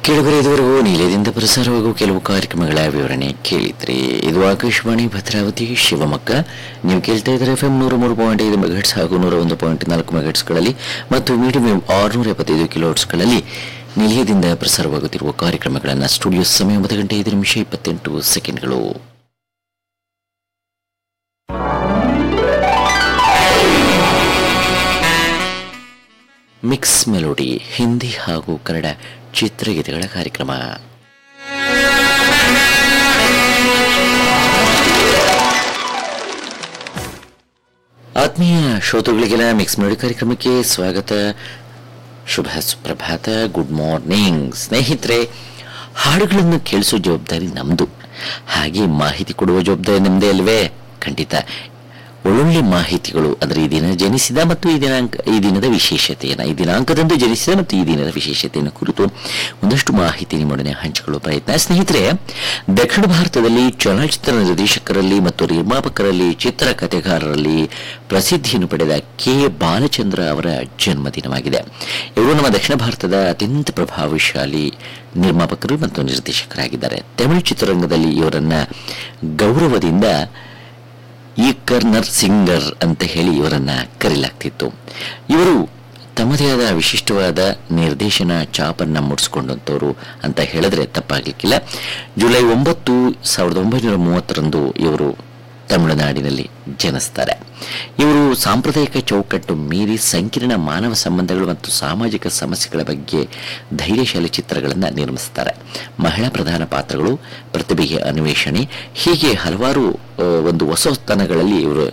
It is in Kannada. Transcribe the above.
ಕೆಳಗರೆ ಇದುವರೆಗೂ ನಿಲಯದಿಂದ ಪ್ರಸಾರವಾಗುವ ಕೆಲವು ಕಾರ್ಯಕ್ರಮಗಳ ವಿವರಣೆ ಕೇಳಿದ್ರಿ ಇದು ಆಕಾಶವಾಣಿ ಭದ್ರಾವತಿ ಶಿವಮೊಗ್ಗ ನೀವು ಕೇಳ್ತಾ ಇದ್ದಾರೆ ಎಫ್ ಎಂ ನೂರ ಮೂರು ಪಾಯಿಂಟ್ ಐದು ಮೆಗಾಟ್ಸ್ ಹಾಗೂ ನೂರ ಒಂದು ಪಾಯಿಂಟ್ ನಾಲ್ಕು ಮೆಗಾಟ್ಸ್ಗಳಲ್ಲಿ ಮತ್ತು ಮೀಡಿಯಂ ವೇವ್ ಆರುನೂರ ಎಪ್ಪತ್ತೈದು ಕಿಲೋಟ್ಸ್ಗಳಲ್ಲಿ ನಿಲಯದಿಂದ ಪ್ರಸಾರವಾಗುತ್ತಿರುವ ಕಾರ್ಯಕ್ರಮಗಳನ್ನು ಸ್ಟುಡಿಯೋ ಸಮಯ ಒಂಬತ್ತು ಗಂಟೆ ಐದು ನಿಮಿಷ ಇಪ್ಪತ್ತೆಂಟು ಸೆಕೆಂಡ್ಗಳು ಮಿಕ್ಸ್ ಮೆಲೋಡಿ ಹಿಂದಿ ಹಾಗೂ ಕನ್ನಡ ಚಿತ್ರಗೀತೆಗಳ ಕಾರ್ಯಕ್ರಮ ಆತ್ಮೀಯ ಶ್ರೋತೃಗಳಿಗೆಲ್ಲ ಮಿಕ್ಸ್ ಮೆಲೋಡಿ ಕಾರ್ಯಕ್ರಮಕ್ಕೆ ಸ್ವಾಗತ ಶುಭ ಸುಪ್ರಭಾತ ಗುಡ್ ಮಾರ್ನಿಂಗ್ ಸ್ನೇಹಿತರೆ ಹಾಡುಗಳನ್ನು ಕೇಳಿಸೋ ಜವಾಬ್ದಾರಿ ನಮ್ಮದು ಹಾಗೆ ಮಾಹಿತಿ ಕೊಡುವ ಜವಾಬ್ದಾರಿ ನಮ್ಮದೇ ಅಲ್ವೇ ಖಂಡಿತ ಒಳ್ಳೊಳ್ಳೆ ಮಾಹಿತಿಗಳು ಅಂದರೆ ಈ ದಿನ ಜನಿಸಿದ ಮತ್ತು ಈ ದಿನಾಂಕ ಈ ದಿನದ ವಿಶೇಷತೆಯನ್ನು ಈ ದಿನಾಂಕದಂದು ಜನಿಸಿದ ಮತ್ತು ಈ ದಿನದ ವಿಶೇಷತೆಯನ್ನು ಕುರಿತು ಒಂದಷ್ಟು ಮಾಹಿತಿ ನಿಮ್ಮೊಡನೆ ಹಂಚಿಕೊಳ್ಳುವ ಪ್ರಯತ್ನ ಸ್ನೇಹಿತರೆ ದಕ್ಷಿಣ ಭಾರತದಲ್ಲಿ ಚಲನಚಿತ್ರ ನಿರ್ದೇಶಕರಲ್ಲಿ ಮತ್ತು ನಿರ್ಮಾಪಕರಲ್ಲಿ ಚಿತ್ರಕಥೆಗಾರರಲ್ಲಿ ಪ್ರಸಿದ್ಧಿಯನ್ನು ಪಡೆದ ಕೆ ಬಾಲಚಂದ್ರ ಅವರ ಜನ್ಮದಿನವಾಗಿದೆ ಇವರು ನಮ್ಮ ದಕ್ಷಿಣ ಭಾರತದ ಅತ್ಯಂತ ಪ್ರಭಾವಶಾಲಿ ನಿರ್ಮಾಪಕರು ಮತ್ತು ನಿರ್ದೇಶಕರಾಗಿದ್ದಾರೆ ತಮಿಳು ಚಿತ್ರರಂಗದಲ್ಲಿ ಇವರನ್ನ ಗೌರವದಿಂದ ಈ ಕರ್ನರ್ ಸಿಂಗರ್ ಅಂತ ಹೇಳಿ ಇವರನ್ನ ಕರೆಯಲಾಗ್ತಿತ್ತು ಇವರು ತಮ್ಮದೇ ಆದ ವಿಶಿಷ್ಟವಾದ ನಿರ್ದೇಶನ ಚಾಪನ್ನ ಮೂಡಿಸಿಕೊಂಡಂಥವ್ರು ಅಂತ ಹೇಳಿದ್ರೆ ತಪ್ಪಾಗಲಿಕ್ಕಿಲ್ಲ ಜುಲೈ ಒಂಬತ್ತು ಸಾವಿರದ ಒಂಬೈನೂರ ಮೂವತ್ತರಂದು ಇವರು ತಮಿಳುನಾಡಿನಲ್ಲಿ ಜನಿಸ್ತಾರೆ ಇವರು ಸಾಂಪ್ರದಾಯಿಕ ಚೌಕಟ್ಟು ಮೀರಿ ಸಂಕೀರ್ಣ ಮಾನವ ಸಂಬಂಧಗಳು ಮತ್ತು ಸಾಮಾಜಿಕ ಸಮಸ್ಯೆಗಳ ಬಗ್ಗೆ ಧೈರ್ಯಶಾಲಿ ಚಿತ್ರಗಳನ್ನು ನಿರ್ಮಿಸ್ತಾರೆ ಮಹಿಳಾ ಪ್ರಧಾನ ಪಾತ್ರಗಳು ಪ್ರತಿಭೆಗೆ ಅನ್ವೇಷಣೆ ಹೀಗೆ ಹಲವಾರು ಆ, ಒಂದು ಹೊಸತನಗಳಲ್ಲಿ ಇವರು